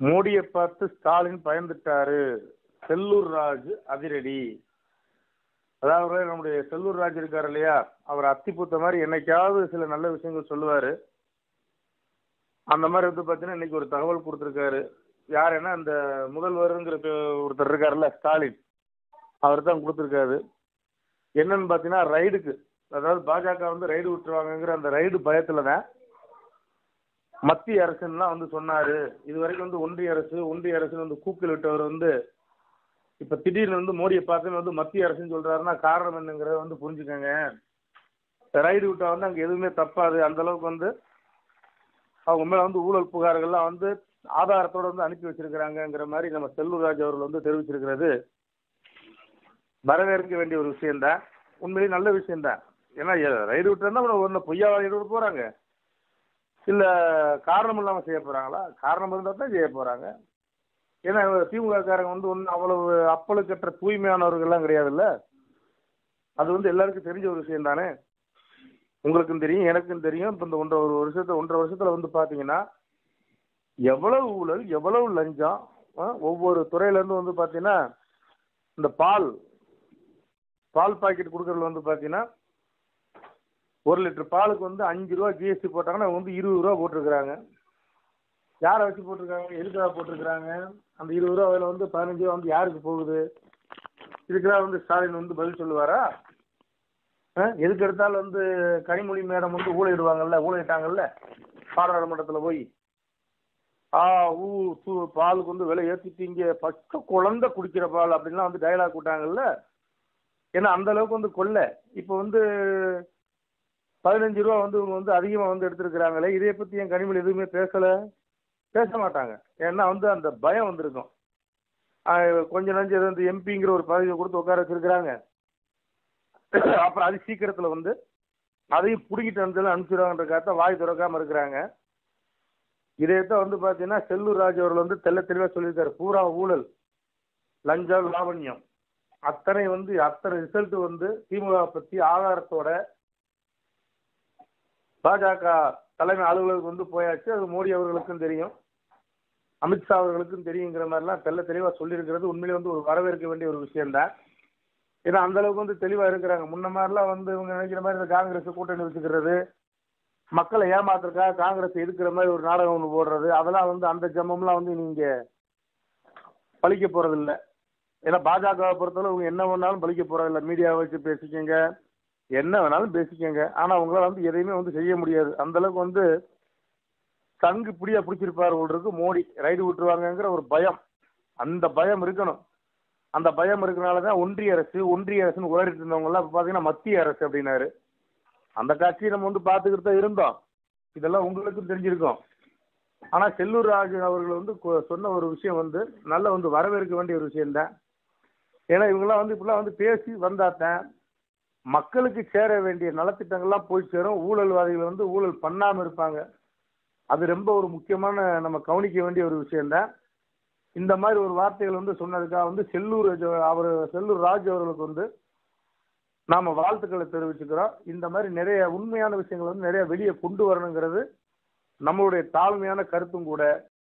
மோடியை பார்த்து ஸ்டாலின் பயந்துட்டாரு செல்லூர் ராஜ் அதிரடி அதாவது நம்முடைய செல்லூர் ராஜ் இருக்காரு இல்லையா அவர் அத்திப்பூத்த மாதிரி என்னைக்காவது சில நல்ல விஷயங்கள் சொல்லுவாரு அந்த மாதிரி வந்து பார்த்தீங்கன்னா இன்னைக்கு ஒரு தகவல் கொடுத்துருக்காரு யாருன்னா அந்த முதல்வருங்கிற பே- ஒருத்தர் இருக்காருல்ல ஸ்டாலின் அவர் தான் கொடுத்துருக்காரு என்னன்னு பார்த்தீங்கன்னா ரைடுக்கு அதாவது பாஜக வந்து ரைடு விட்டுருவாங்கங்கிற அந்த ரைடு பயத்துல தான் மத்திய அரசுலாம் வந்து சொன்னாரு இது வரைக்கும் வந்து ஒன்றிய அரசு ஒன்றிய அரசு வந்து கூக்கில் விட்டவர் வந்து இப்ப திடீர்னு வந்து மோடியை பார்த்து வந்து மத்திய அரசுன்னு சொல்றாருன்னா காரணம் என்னங்கிறத வந்து புரிஞ்சுக்கோங்க ரைடு விட்டா வந்து அங்க எதுவுமே தப்பாது அந்த அளவுக்கு வந்து அவங்க மேல வந்து ஊழல் புகார்கள்லாம் வந்து ஆதாரத்தோட வந்து அனுப்பி வச்சிருக்கிறாங்கங்கிற மாதிரி நம்ம செல்லூர் ராஜ் அவர்கள் வந்து தெரிவிச்சிருக்கிறது வரவேற்க வேண்டிய ஒரு விஷயம்தான் உண்மையிலேயே நல்ல விஷயம்தான் ஏன்னா எ- ரைடு விட்டுருந்தா ஒன்று பொய்யா ரைடு விட போறாங்க இல்ல காரணம் இல்லாம செய்ய போறாங்களா காரணம் இருந்தா தான் செய்ய போறாங்க ஏன்னா திமுக காரங்க வந்து ஒன்றும் அவ்வளவு அப்பழுக்கற்ற தூய்மையானவர்கள்லாம் கிடையாதுல்ல அது வந்து எல்லாருக்கும் தெரிஞ்ச ஒரு விஷயம் தானே உங்களுக்கும் தெரியும் எனக்கும் தெரியும் இப்போ இந்த ஒன்றரை ஒரு வருஷத்துல ஒன்றரை வருஷத்துல வந்து பாத்தீங்கன்னா எவ்வளவு ஊழல் எவ்வளவு லஞ்சம் ஆ, ஒவ்வொரு துறையில இருந்து வந்து பாத்தீங்கன்னா இந்த பால் பால் பாக்கெட் கொடுக்கறதுல வந்து பாத்தீங்கன்னா ஒரு லிட்டர் பாலுக்கு வந்து அஞ்சு ரூபா ஜிஎஸ்டி போட்டாங்கன்னா அவங்க வந்து இருபது ரூபா போட்டிருக்கிறாங்க யாரை வச்சு போட்டிருக்காங்க எதுக்காக போட்டிருக்கிறாங்க அந்த இருபது ரூபா அதில் வந்து பதினஞ்சு ரூபா வந்து யாருக்கு போகுது இதுக்கெல்லாம் வந்து ஸ்டாலின் வந்து பதில் சொல்லுவாரா ஆ? எதுக்கு எடுத்தாலும் வந்து கனிமொழி மேடம் வந்து ஊழையிடுவாங்கல்ல ஊழையிட்டாங்கல்ல பாராளுமன்றத்தில் போய் ஆ ஊ தூ பாலுக்கு வந்து விலை ஏற்றிட்டீங்க பச்சை குழந்தை குடிக்கிற பால் அப்படின்லாம் வந்து டயலாக் விட்டாங்கல்ல ஏன்னா அந்த அளவுக்கு வந்து கொள்ளை இப்போ வந்து பதினஞ்சு ரூபா வந்து இவங்க வந்து அதிகமாக வந்து எடுத்திருக்கிறாங்களே இதை பற்றி என் கனிமொழி எதுவுமே பேசலை பேச மாட்டாங்க ஏன்னா வந்து அந்த பயம் வந்திருக்கும் ஆஹ் கொஞ்ச நஞ்சு இது வந்து எம்பிங்கிற ஒரு பதவியை கொடுத்து உட்கார வச்சிருக்கிறாங்க அப்புறம் அது சீக்கிரத்தில் வந்து அதையும் பிடிக்கிட்டு வந்து அனுப்பிச்சிடுவாங்கன்றக்காக வாய் திறக்காம இருக்கிறாங்க இதைத்தான் வந்து பார்த்தீங்கன்னா செல்லூர் ராஜ் அவர்கள் வந்து தெள்ள தெளிவாக சொல்லியிருக்காரு பூரா ஊழல் லஞ்சம் லாவண்யம் அத்தனை வந்து அத்தனை ரிசல்ட் வந்து திமுக பற்றி ஆதாரத்தோட பாஜக தலைமை அலுவலருக்கு வந்து போயாச்சு அது மோடி அவர்களுக்கும் தெரியும் அமித்ஷா அவர்களுக்கும் தெரியுங்கிற மாதிரிலாம் தெள்ள தெளிவாக சொல்லியிருக்கிறது உண்மையிலே வந்து ஒரு வரவேற்க வேண்டிய ஒரு விஷயம்தான் ஏன்னா அந்த அளவுக்கு வந்து தெளிவாக இருக்கிறாங்க முன்ன மாதிரிலாம் வந்து இவங்க நினைக்கிற மாதிரி இந்த காங்கிரஸ் கூட்டணி வச்சுக்கிறது மக்களை ஏமாத்துறதுக்காக காங்கிரஸ் எதுக்குற மாதிரி ஒரு நாடகம் ஒன்று போடுறது அதெல்லாம் வந்து அந்த ஜம்மம்லாம் வந்து நீங்க பழிக்க போறதில்ல ஏன்னா பாஜகவை பொறுத்தவரை இவங்க என்ன வேணாலும் பழிக்க போறதில்ல மீடியாவை வச்சு பேசிக்கங்க என்ன வேணாலும் பேசிக்கங்க ஆனா அவங்களால வந்து எதையுமே வந்து செய்ய முடியாது அந்த அளவுக்கு வந்து தங்கு பிடியா பிடிச்சிருப்பாரு இருக்கு மோடி ரைடு விட்டுருவாங்கங்கிற ஒரு பயம் அந்த பயம் இருக்கணும் அந்த பயம் இருக்கனால தான் ஒன்றிய அரசு ஒன்றிய அரசுன்னு உளறிட்டு இருந்தவங்க எல்லாம் இப்ப பாத்தீங்கன்னா மத்திய அரசு அப்படின்னாரு அந்த காட்சியை நம்ம வந்து பார்த்துக்கிட்டு தான் இருந்தோம் இதெல்லாம் உங்களுக்கும் தெரிஞ்சிருக்கும் ஆனா செல்லூர் ராஜு அவர்கள் வந்து கொ- சொன்ன ஒரு விஷயம் வந்து நல்ல வந்து வரவேற்க வேண்டிய ஒரு விஷயம்தான் ஏன்னா இவங்கெல்லாம் வந்து இப்படிலாம் வந்து பேசி வந்தாத்தான் மக்களுக்கு சேர வேண்டிய நலத்திட்டங்கள்லாம் போய் சேரும் ஊழல்வாதிகள் வந்து ஊழல் பண்ணாம இருப்பாங்க அது ரொம்ப ஒரு முக்கியமான நம்ம கவனிக்க வேண்டிய ஒரு விஷயம்தான் இந்த மாதிரி ஒரு வார்த்தைகள் வந்து சொன்னதுக்காக வந்து செல்லூர் ராஜு- அவர் செல்லூர் ராஜ் அவர்களுக்கு வந்து நாம வாழ்த்துக்களை தெரிவிச்சுக்கிறோம் இந்த மாதிரி நிறைய உண்மையான விஷயங்கள் வந்து நிறைய வெளியே கொண்டு வரணுங்கிறது நம்மளுடைய தாழ்மையான கருத்தும் கூட